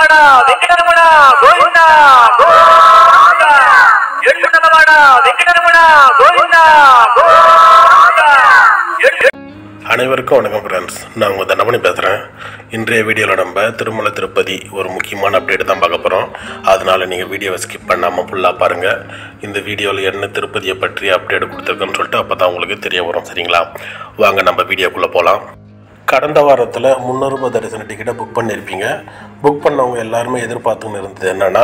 వెంకటరమణ వెంకటరమణ గోవింద గోవింద ఎడుకుండలవాడ వెంకటరమణ గోవింద గోవింద ఎడు அனைவருக்கும் வணக்கம் ஃப்ரெண்ட்ஸ் நான் உங்கள் தண்டமணி பேசுகிறேன் இன்றைய வீடியோவில் நம்ம திருமலை திருப்பதி ஒரு முக்கியமான அப்டேட் தான் பார்க்க போகிறோம் அதனால் நீங்கள் வீடியோவை ஸ்கிப் பண்ணாமல் ஃபுல்லாக பாருங்கள் இந்த வீடியோவில் என்ன திருப்பதியை பற்றி அப்டேட் கொடுத்துருக்குன்னு சொல்லிட்டு அப்போ தான் உங்களுக்கு தெரிய வரும் சரிங்களா வாங்க நம்ம வீடியோக்குள்ளே போகலாம் கடந்த வாரத்தில் முன்னூறுபா தரிசன டிக்கெட்டை புக் பண்ணியிருப்பீங்க புக் பண்ணவங்க எல்லாருமே எதிர்பார்த்துன்னு இருந்தது என்னென்னா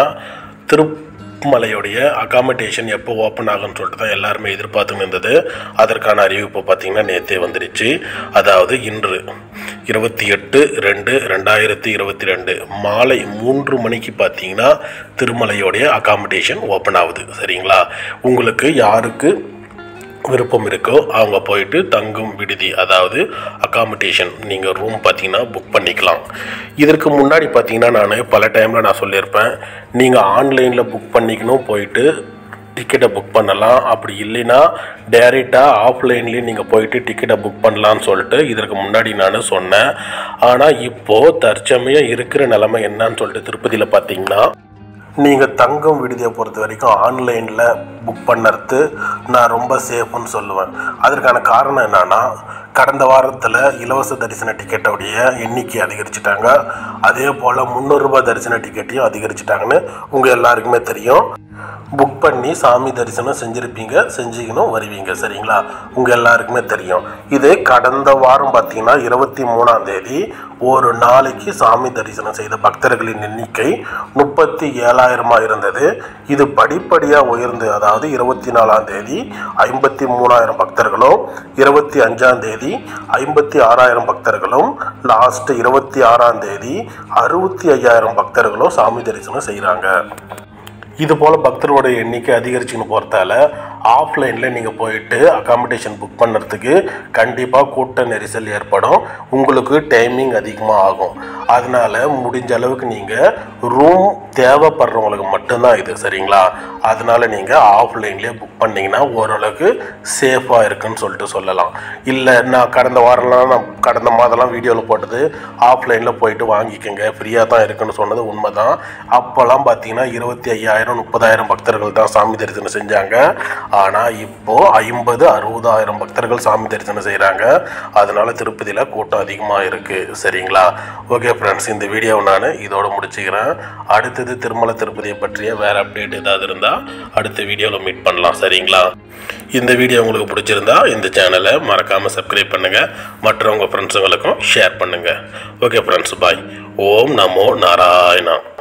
திருமலையுடைய அகாமடேஷன் எப்போ ஓப்பன் ஆகும்னு சொல்லிட்டு தான் எல்லாருமே எதிர்பார்த்துன்னு இருந்தது அதற்கான அறிவிப்பு பார்த்தீங்கன்னா நேற்றே வந்துடுச்சு அதாவது இன்று இருபத்தி எட்டு ரெண்டு ரெண்டாயிரத்தி இருபத்தி ரெண்டு மாலை மூன்று மணிக்கு பார்த்தீங்கன்னா திருமலையோடைய அகாமடேஷன் ஓப்பன் ஆகுது சரிங்களா உங்களுக்கு யாருக்கு விருப்பம் இருக்கோ அவங்க போயிட்டு தங்கும் விடுதி அதாவது அகாமடேஷன் நீங்கள் ரூம் பார்த்தீங்கன்னா புக் பண்ணிக்கலாம் இதற்கு முன்னாடி பார்த்தீங்கன்னா நான் பல டைமில் நான் சொல்லியிருப்பேன் நீங்கள் ஆன்லைனில் புக் பண்ணிக்கணும் போயிட்டு டிக்கெட்டை புக் பண்ணலாம் அப்படி இல்லைன்னா டேரெக்டாக ஆஃப்லைன்லேயும் நீங்கள் போயிட்டு டிக்கெட்டை புக் பண்ணலான்னு சொல்லிட்டு இதற்கு முன்னாடி நான் சொன்னேன் ஆனால் இப்போது தற்சமயம் இருக்கிற நிலைமை என்னன்னு சொல்லிட்டு திருப்பதியில் பார்த்தீங்கன்னா நீங்கள் தங்கும் விடுதியை பொறுத்த வரைக்கும் ஆன்லைனில் புக் பண்ணுறது நான் ரொம்ப சேஃப்னு சொல்லுவேன் அதற்கான காரணம் என்னன்னா கடந்த வாரத்தில் இலவச தரிசன டிக்கெட்டோடைய எண்ணிக்கை அதிகரிச்சிட்டாங்க அதே போல் முந்நூறுரூபா தரிசன டிக்கெட்டையும் அதிகரிச்சிட்டாங்கன்னு உங்கள் எல்லாருக்குமே தெரியும் புக் பண்ணி சாமி தரிசனம் செஞ்சுருப்பீங்க செஞ்சுக்கணும் வருவீங்க சரிங்களா உங்கள் எல்லாருக்குமே தெரியும் இது கடந்த வாரம் பார்த்தீங்கன்னா இருபத்தி மூணாம் தேதி ஒரு நாளைக்கு சாமி தரிசனம் செய்த பக்தர்களின் எண்ணிக்கை முப்பத்தி ஏழாயிரமாக இருந்தது இது படிப்படியாக உயர்ந்து அதாவது இருபத்தி நாலாம் தேதி ஐம்பத்தி மூணாயிரம் பக்தர்களும் இருபத்தி அஞ்சாம் தேதி ஐம்பத்தி ஆறாயிரம் பக்தர்களும் லாஸ்ட் இருபத்தி ஆறாம் தேதி அறுபத்தி ஐயாயிரம் பக்தர்களும் சாமி தரிசனம் செய்கிறாங்க இது போல் பக்தரோட எண்ணிக்கை அதிகரிச்சுன்னு போகிறதால ஆஃப்லைனில் நீங்கள் போயிட்டு அகாமடேஷன் புக் பண்ணுறதுக்கு கண்டிப்பாக கூட்ட நெரிசல் ஏற்படும் உங்களுக்கு டைமிங் அதிகமாக ஆகும் அதனால் முடிஞ்ச அளவுக்கு நீங்கள் ரூம் தேவைப்படுறவங்களுக்கு மட்டும்தான் இது சரிங்களா அதனால் நீங்கள் ஆஃப்லைன்லேயே புக் பண்ணிங்கன்னா ஓரளவுக்கு சேஃபாக இருக்குன்னு சொல்லிட்டு சொல்லலாம் இல்லை நான் கடந்த வாரம்லாம் நான் கடந்த மாதம்லாம் வீடியோவில் போட்டது ஆஃப்லைனில் போயிட்டு வாங்கிக்கோங்க ஃப்ரீயாக தான் இருக்குன்னு சொன்னது உண்மை தான் அப்போல்லாம் பார்த்தீங்கன்னா இருபத்தி ஐயாயிரம் முப்பதாயிரம் பக்தர்கள் தான் சாமி தரிசனம் செஞ்சாங்க ஆனால் இப்போது ஐம்பது அறுபதாயிரம் பக்தர்கள் சாமி தரிசனம் செய்கிறாங்க அதனால திருப்பதியில் கூட்டம் அதிகமாக இருக்குது சரிங்களா ஓகே ஃப்ரெண்ட்ஸ் இந்த வீடியோவை நான் இதோட முடிச்சுக்கிறேன் அடுத்தது திருமலை திருப்பதியை பற்றிய வேறு அப்டேட் ஏதாவது இருந்தால் அடுத்த வீடியோவில் மீட் பண்ணலாம் சரிங்களா இந்த வீடியோ உங்களுக்கு பிடிச்சிருந்தா இந்த சேனலை மறக்காமல் சப்ஸ்கிரைப் பண்ணுங்கள் மற்றவங்க ஃப்ரெண்ட்ஸுங்களுக்கும் ஷேர் பண்ணுங்கள் ஓகே ஃப்ரெண்ட்ஸ் பாய் ஓம் நமோ நாராயணா